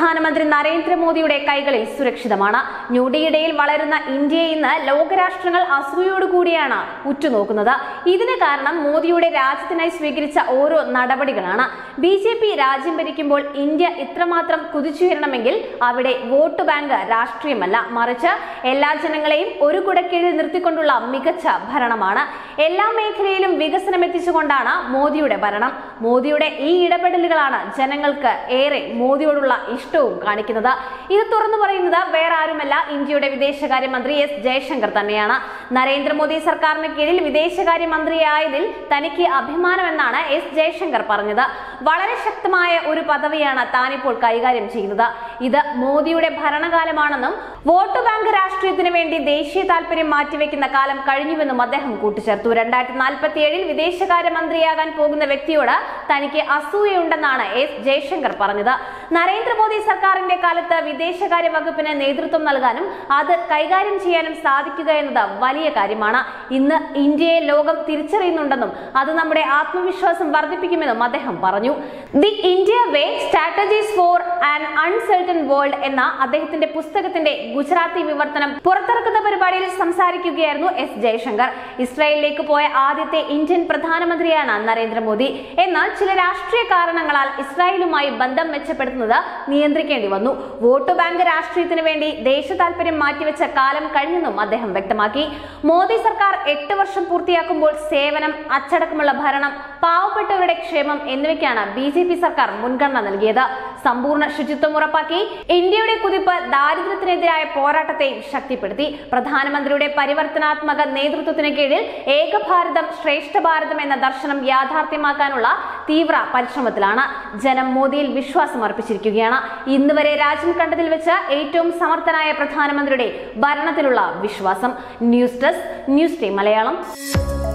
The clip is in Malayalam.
പ്രധാനമന്ത്രി നരേന്ദ്രമോദിയുടെ കൈകളിൽ സുരക്ഷിതമാണ് ഞൊടിയിടയിൽ വളരുന്ന ഇന്ത്യയെ ഇന്ന് ലോകരാഷ്ട്രങ്ങൾ അസൂയോടുകൂടിയാണ് ഉറ്റുനോക്കുന്നത് ഇതിന് കാരണം മോദിയുടെ രാജ്യത്തിനായി സ്വീകരിച്ച ഓരോ നടപടികളാണ് ബി ജെ പി രാജ്യം ഭരിക്കുമ്പോൾ ഇന്ത്യ ഇത്രമാത്രം കുതിച്ചുയരണമെങ്കിൽ അവിടെ വോട്ട് ബാങ്ക് രാഷ്ട്രീയമല്ല മറിച്ച് എല്ലാ ജനങ്ങളെയും ഒരു കുടക്കീഴിൽ നിർത്തിക്കൊണ്ടുള്ള മികച്ച ഭരണമാണ് എല്ലാ മേഖലയിലും വികസനം എത്തിച്ചുകൊണ്ടാണ് മോദിയുടെ ഭരണം മോദിയുടെ ഈ ഇടപെടലുകളാണ് ജനങ്ങൾക്ക് ഏറെ മോദിയോടുള്ള ഇഷ്ടവും കാണിക്കുന്നത് ഇത് തുറന്നു പറയുന്നത് വേറെ ആരുമല്ല ഇന്ത്യയുടെ വിദേശകാര്യമന്ത്രി എസ് ജയശങ്കർ തന്നെയാണ് നരേന്ദ്രമോദി സർക്കാരിന് കീഴിൽ വിദേശകാര്യമന്ത്രിയായതിൽ തനിക്ക് അഭിമാനമെന്നാണ് എസ് ജയശങ്കർ പറഞ്ഞത് വളരെ ശക്തമായ ഒരു പദവിയാണ് താനിപ്പോൾ കൈകാര്യം ചെയ്യുന്നത് ഇത് മോദിയുടെ ഭരണകാലമാണെന്നും വോട്ട് ബാങ്ക് രാഷ്ട്രീയത്തിന് വേണ്ടി ദേശീയ താല്പര്യം മാറ്റിവെക്കുന്ന കാലം കഴിഞ്ഞുവെന്നും അദ്ദേഹം കൂട്ടിച്ചേർത്തു രണ്ടായിരത്തി നാൽപ്പത്തി ഏഴിൽ വിദേശകാര്യമന്ത്രിയാകാൻ പോകുന്ന വ്യക്തിയോട് തനിക്ക് അസൂയയുണ്ടെന്നാണ് എസ് ജയശങ്കർ പറഞ്ഞത് നരേന്ദ്രമോദി സർക്കാരിന്റെ കാലത്ത് വിദേശകാര്യ വകുപ്പിന് നേതൃത്വം നൽകാനും അത് കൈകാര്യം ചെയ്യാനും സാധിക്കുക എന്നത് വലിയ കാര്യമാണ് ഇന്ന് ഇന്ത്യയെ ലോകം തിരിച്ചറിയുന്നുണ്ടെന്നും അത് നമ്മുടെ ആത്മവിശ്വാസം വർദ്ധിപ്പിക്കുമെന്നും അദ്ദേഹം പറഞ്ഞു the India way strategies for an uncertain world എന്ന അദ്ദേഹത്തിന്റെ പുസ്തകത്തിന്റെ ഗുജറാത്തി വിവർത്തനം പുറത്തിറക്കുന്ന പരിപാടിയിൽ സംസാരിക്കുകയായിരുന്നു എസ് ജയശങ്കർ ഇസ്രായേലിലേക്ക് പോയ ആദ്യത്തെ ഇന്ത്യൻ പ്രധാനമന്ത്രിയാണ് നരേന്ദ്രമോദി എന്നാൽ ചില രാഷ്ട്രീയ കാരണങ്ങളാൽ ഇസ്രായേലുമായി ബന്ധം മെച്ചപ്പെടുത്തുന്നത് നിയന്ത്രിക്കേണ്ടി വന്നു വോട്ട് ബാങ്ക് രാഷ്ട്രീയത്തിന് വേണ്ടി ദേശ താല്പര്യം മാറ്റിവെച്ച കാലം കഴിഞ്ഞെന്നും അദ്ദേഹം വ്യക്തമാക്കി മോദി സർക്കാർ എട്ട് വർഷം പൂർത്തിയാക്കുമ്പോൾ സേവനം അച്ചടക്കമുള്ള ഭരണം പാവപ്പെട്ടവരുടെ ക്ഷേമം എന്നിവയ്ക്കാണ് ബി ജെ പി സർക്കാർ മുൻഗണന നൽകിയത് സമ്പൂർണ്ണ ശുചിത്വം ഉറപ്പാക്കി ഇന്ത്യയുടെ കുതിപ്പ് ദാരിദ്ര്യത്തിനെതിരായ പോരാട്ടത്തെയും ശക്തിപ്പെടുത്തി പ്രധാനമന്ത്രിയുടെ പരിവർത്തനാത്മക നേതൃത്വത്തിന് കീഴിൽ ഏക ഭാരതം ശ്രേഷ്ഠ ഭാരതം എന്ന ദർശനം യാഥാർത്ഥ്യമാക്കാനുള്ള തീവ്ര പരിശ്രമത്തിലാണ് ജനം മോദിയിൽ വിശ്വാസം അർപ്പിച്ചിരിക്കുകയാണ് ഇന്ന് വരെ രാജ്യം കണ്ടതിൽ വെച്ച് ഏറ്റവും സമർത്ഥനായ പ്രധാനമന്ത്രിയുടെ ഭരണത്തിലുള്ള വിശ്വാസം news desk news team Malayalam